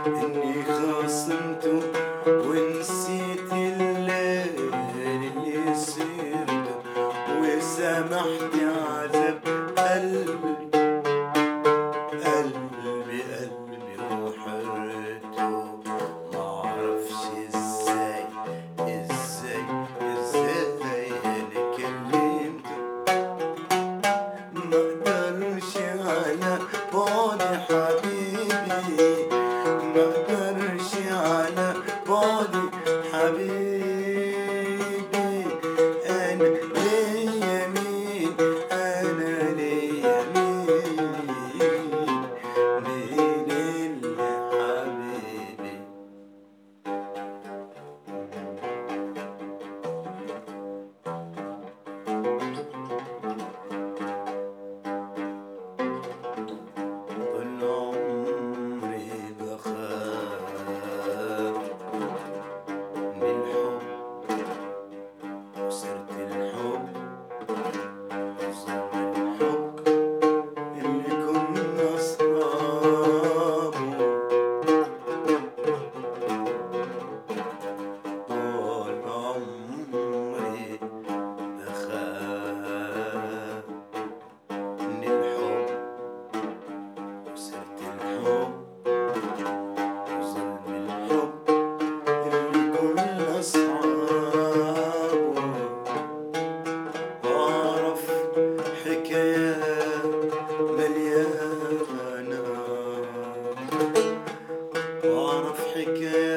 إني خاصمته ونسيت الليل اللي سيرته وسامحت عذاب قلبي قلبي قلبي وحرته معرفش ازاي ازاي ازاي انا كلمته مقدرش على بعد حبيبي مقدرش على بعد حبيبي انا ليا مين انا ليا مين مين اللي حبيبي طول عمري بخاف من الحب وسرت الحب وظل الحب اللي كنا أصحابه طول عمري بخاف من الحب وسرت الحب وظلم الحب اللي كنا أصحابه وأعرف حكايات مليانة وأعرف حكايات